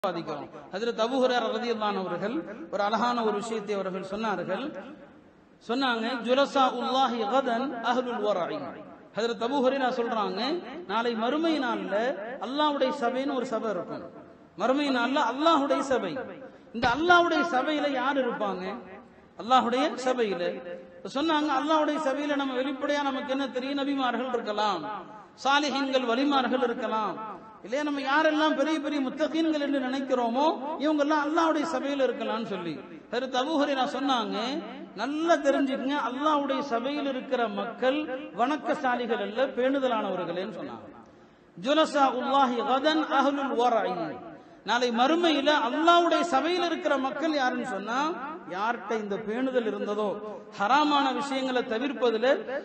பாதிக்கிறோம் அதில் தபுஹுரர் ரதியல்லான் அவர்கள் ஒரு அழகான ஒரு விஷயத்தை அவர்கள் சொன்னார்கள் சொன்னாங்க ஜுலசா உல்லாஹி கதன் அஹ்லுல் வராய் அதில் தபுஹுரேரா சொல்றாங்க நாளை மறுமை நாள்ல அல்லாஹ்வுடைய சபைன்னு ஒரு சபை இருக்கும் மறுமை நாள்ல அல்லாஹ்வுடைய சபை இந்த அல்லாஹ்வுடைய சபையில யார் இருப்பாங்க அல்லாஹ்வுடைய சபையில சொன்னாங்க அல்லாஹ்வுடைய சபையில நம்ம வெளிப்படையா நமக்கு என்ன தெரியும் நபிமார்கள் இருக்கலாம் சாலிஹீன்கள் வலிமார்கள் இருக்கலாம் இல்லையா நம்ம யாரெல்லாம் பெரிய பெரிய முத்தகீன்கள் என்று நினைக்கிறோமோ இவங்க எல்லாம் அல்லாஹ்வுடைய சபையில இருக்கலாம்னு சொல்லி சரி தபுஹரி நான் சொன்னாங்க நல்லா தெரிஞ்சுக்கங்க அல்லாஹ்வுடைய சபையில் இருக்கிற மக்கள் வணக்கசாலிகள் அல்ல பேணுதலானவர்களேன்னு சொன்னாங்க ஜுலசா உல்லாஹி கதன் அஹ்லுல் வராய் நாளை மறுமையில அல்லாஹ்வுடைய சபையில் இருக்கிற மக்கள் யாருன்னு சொன்னா யார்கிட்ட இந்த பேணுதல் இருந்ததோ ஹராமான விஷயங்களை தவிர்ப்பதுல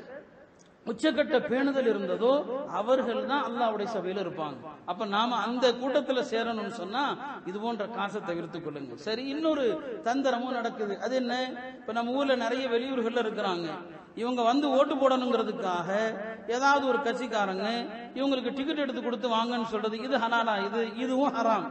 உச்சக்கட்ட பேணுதல் இருந்ததோ அவர்கள் தான் அல்லாவுடைய சபையில இருப்பாங்க அப்ப நாம அந்த கூட்டத்துல சேரணும்னு சொன்னா இது போன்ற காசை தவிர்த்து கொள்ளுங்க சரி இன்னொரு தந்திரமும் நடக்குது அது என்ன இப்ப நம்ம ஊர்ல நிறைய வெளியூர்கள்ல இருக்கிறாங்க இவங்க வந்து ஓட்டு போடணுங்கிறதுக்காக ஏதாவது ஒரு கட்சிக்காரங்க இவங்களுக்கு டிக்கெட் எடுத்து கொடுத்து வாங்கன்னு சொல்றது இது ஹலாலா இது இதுவும் ஹராம்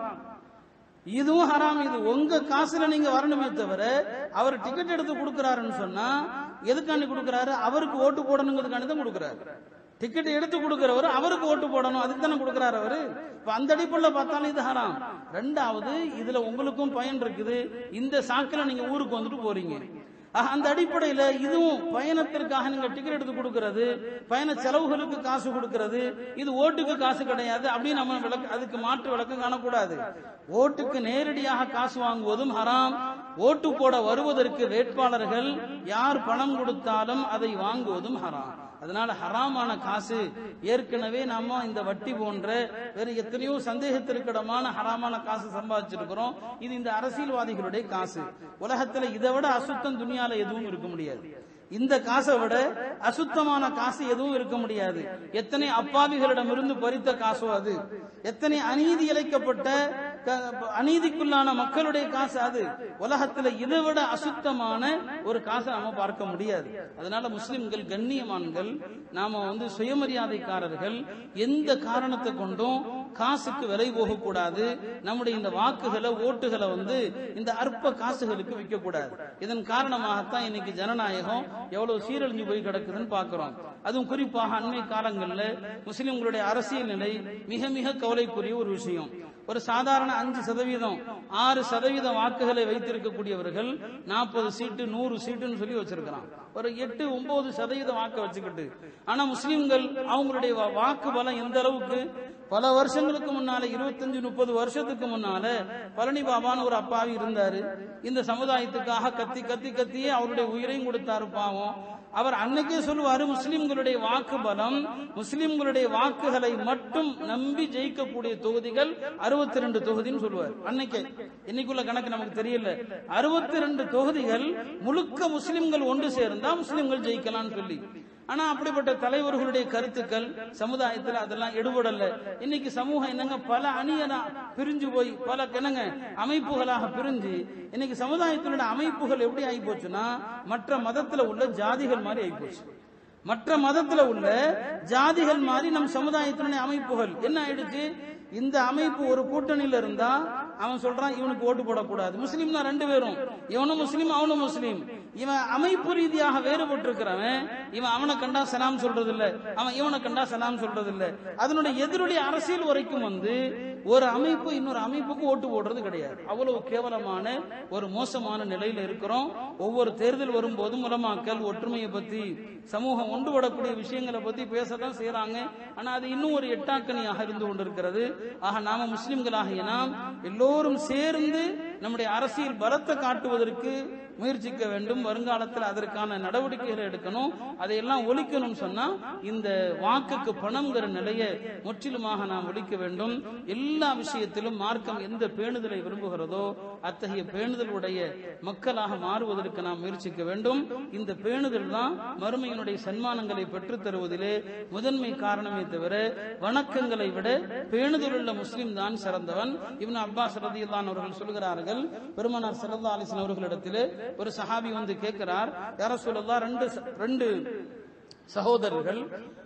இதுவும் ஹராம் இது உங்க காசுல நீங்க வரணுமே தவிர அவர் டிக்கெட் எடுத்து கொடுக்கறாருன்னு சொன்னா எதுக்காண்டி கொடுக்கறாரு அவருக்கு ஓட்டு போடணுங்கிறதுக்காண்டி தான் கொடுக்கறாரு டிக்கெட் எடுத்து கொடுக்கிறவர் அவருக்கு ஓட்டு போடணும் அதுக்கு தானே கொடுக்கறாரு அவரு இப்ப அந்த அடிப்படையில் பார்த்தாலும் இது ஹராம் ரெண்டாவது இதுல உங்களுக்கும் பயன் இருக்குது இந்த சாக்கில நீங்க ஊருக்கு வந்துட்டு போறீங்க ஆக, அந்த அடிப்படையில இதுவும் பயணத்திற்காக நீங்க டிக்கெட் எடுத்து கொடுக்கிறது பயண செலவுகளுக்கு காசு கொடுக்கிறது இது ஓட்டுக்கு காசு கிடையாது அப்படின்னு நம்ம விளக்கு அதுக்கு மாற்று விளக்கம் காணக்கூடாது ஓட்டுக்கு நேரடியாக காசு வாங்குவதும் ஹராம் ஓட்டு போட வருவதற்கு வேட்பாளர்கள் யார் பணம் கொடுத்தாலும் அதை வாங்குவதும் ஹராம் அதனால ஹராமான காசு ஏற்கனவே நாம இந்த வட்டி போன்ற வேற எத்தனையோ சந்தேகத்திற்கிடமான ஹராமான காசு சம்பாதிச்சிருக்கிறோம் இது இந்த அரசியல்வாதிகளுடைய காசு உலகத்துல இதை விட அசுத்தம் துணியால எதுவும் இருக்க முடியாது இந்த காசை விட அசுத்தமான காசு எதுவும் இருக்க முடியாது எத்தனை அப்பாவிகளிடமிருந்து பறித்த காசோ அது எத்தனை அநீதி இழைக்கப்பட்ட க- அநீதிக்குள்ளான மக்களுடைய காசு அது உலகத்துல இதை விட அசுத்தமான ஒரு காசை நாம பார்க்க முடியாது அதனால முஸ்லிம்கள் கண்ணியமான்கள் நாம வந்து சுயமரியாதைக்காரர்கள் எந்த காரணத்தை கொண்டும் காசுக்கு விலை போகக்கூடாது நம்முடைய இந்த வாக்குகளை ஓட்டுகளை வந்து இந்த அற்ப காசுகளுக்கு விற்க கூடாது இதன் காரணமாகத்தான் இன்னைக்கு ஜனநாயகம் எவ்வளவு சீரழிஞ்சு போய் கிடக்குதுன்னு பார்க்கிறோம் அதுவும் குறிப்பாக அண்மை காலங்கள்ல முஸ்லிம்களுடைய அரசியல் நிலை மிக மிக கவலைக்குரிய ஒரு விஷயம் ஒரு சாதாரண அஞ்சு சதவீதம் ஆறு சதவீத வாக்குகளை வைத்திருக்கக்கூடியவர்கள் நாற்பது சீட்டு நூறு சீட்டுன்னு சொல்லி வச்சிருக்கிறான் ஒரு எட்டு ஒன்பது சதவீத வாக்கு வச்சுக்கிட்டு ஆனா முஸ்லிம்கள் அவங்களுடைய வா- வாக்கு பலம் எந்த அளவுக்கு பல வருஷங்களுக்கு முன்னால இருபத்தஞ்சு முப்பது வருஷத்துக்கு முன்னால பழனி பாபான்னு ஒரு அப்பாவி இருந்தாரு இந்த சமுதாயத்துக்காக கத்தி கத்தி கத்தியே அவருடைய உயிரையும் கொடுத்தாரு பாவம் அவர் அன்னைக்கே சொல்லுவாரு முஸ்லிம்களுடைய வாக்கு பலம் முஸ்லிம்களுடைய வாக்குகளை மட்டும் நம்பி ஜெயிக்கக்கூடிய தொகுதிகள் அறுபத்தி ரெண்டு தொகுதின்னு சொல்லுவார் அன்னைக்கே இன்னைக்குள்ள கணக்கு நமக்கு தெரியல அறுபத்தி ரெண்டு தொகுதிகள் முழுக்க முஸ்லிம்கள் ஒன்று சேர்ந்தா முஸ்லிம்கள் ஜெயிக்கலாம்னு சொல்லி ஆனா அப்படிப்பட்ட தலைவர்களுடைய கருத்துக்கள் சமுதாயத்துல அதெல்லாம் எடுபடல இன்னைக்கு சமூகம் என்னங்க பல அணியனா பிரிஞ்சு போய் பல என்னங்க அமைப்புகளாக பிரிஞ்சு இன்னைக்கு சமுதாயத்தினுடைய அமைப்புகள் எப்படி ஆகி போச்சுன்னா மற்ற மதத்துல உள்ள ஜாதிகள் மாதிரி ஆகி போச்சு மற்ற மதத்துல உள்ள ஜாதிகள் மாதிரி நம் சமுதாயத்தினுடைய அமைப்புகள் என்ன ஆயிடுச்சு இந்த அமைப்பு ஒரு கூட்டணியில இருந்தா அவன் சொல்றான் இவனுக்கு ஓட்டு போடக்கூடாது முஸ்லீம் தான் ரெண்டு பேரும் இவனும் முஸ்லீம் அவனும் முஸ்லீம் இவன் அமைப்பு ரீதியாக வேறுபட்டு இருக்கிறவன் இவன் அவனை கண்டா சலாம் சொல்றது இல்ல அவன் இவனை கண்டா சலாம் சொல்றது இல்ல அதனுடைய எதிரொலி அரசியல் வரைக்கும் வந்து ஒரு அமைப்பு இன்னொரு அமைப்புக்கு ஓட்டு போடுறது கிடையாது அவ்வளவு கேவலமான ஒரு மோசமான நிலையில இருக்கிறோம் ஒவ்வொரு தேர்தல் வரும்போதும் உலமாக்கல் ஒற்றுமையை பத்தி சமூகம் ஒன்றுபடக்கூடிய விஷயங்களை பத்தி பேசதான் செய்யறாங்க ஆனா அது இன்னும் ஒரு எட்டாக்கணியாக இருந்து கொண்டிருக்கிறது ஆக நாம முஸ்லிம்களாகிய நாம் எல்லோரும் சேர்ந்து நம்முடைய அரசியல் பலத்தை காட்டுவதற்கு முயற்சிக்க வேண்டும் வருங்காலத்தில் அதற்கான நடவடிக்கைகளை எடுக்கணும் அதையெல்லாம் ஒழிக்கணும் சொன்னா இந்த வாக்குக்கு பணம்ங்கிற நிலையை முற்றிலுமாக நாம் ஒழிக்க வேண்டும் எல்லா விஷயத்திலும் மார்க்கம் எந்த பேணுதலை விரும்புகிறதோ அத்தகைய பேணுதலுடைய மக்களாக மாறுவதற்கு நாம் முயற்சிக்க வேண்டும் இந்த பேணுதல் தான் மறுமையினுடைய சன்மானங்களை பெற்றுத் தருவதிலே முதன்மை காரணமே தவிர வணக்கங்களை விட பேணுதலுள்ள முஸ்லிம் தான் சிறந்தவன் இவன் அப்பாஸ் ரதியுல்லான் அவர்கள் சொல்கிறார்கள் பெருமனார் சல்லா அலிஸ்லாம் அவர்களிடத்திலே ஒரு சஹாபி வந்து கேட்கிறார் யார சொல்லலாம் ரெண்டு ச- ரெண்டு சகோதரர்கள்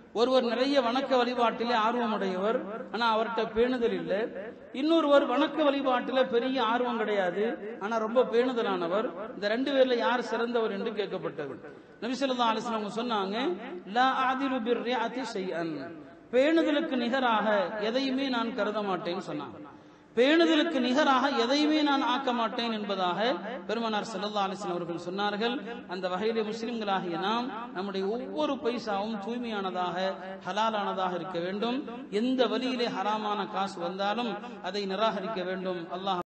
ஒருவர் நிறைய வணக்க வழிபாட்டிலே ஆர்வமுடையவர் ஆனா அவர்கிட்ட பேணுதல் இல்லை இன்னொருவர் வணக்க வழிபாட்டில பெரிய ஆர்வம் கிடையாது ஆனா ரொம்ப பேணுதலானவர் இந்த ரெண்டு பேர்ல யார் சிறந்தவர் என்று கேட்கப்பட்டது நபிசல்லா அலிஸ்லாம் அவங்க சொன்னாங்க லா ஆதிரு பிர்ரியாத்தி ஷைஅன் பேணுதலுக்கு நிகராக எதையுமே நான் கருத மாட்டேன்னு சொன்னாங்க பேணுதலுக்கு நிகராக எதையுமே நான் ஆக்க மாட்டேன் என்பதாக பெருமனார் சல்லா அலிஸ்லாம் அவர்கள் சொன்னார்கள் அந்த வகையிலே முஸ்லிம்களாகிய நாம் நம்முடைய ஒவ்வொரு பைசாவும் தூய்மையானதாக ஹலாலானதாக இருக்க வேண்டும் எந்த வழியிலே ஹராமான காசு வந்தாலும் அதை நிராகரிக்க வேண்டும் அல்லாஹ்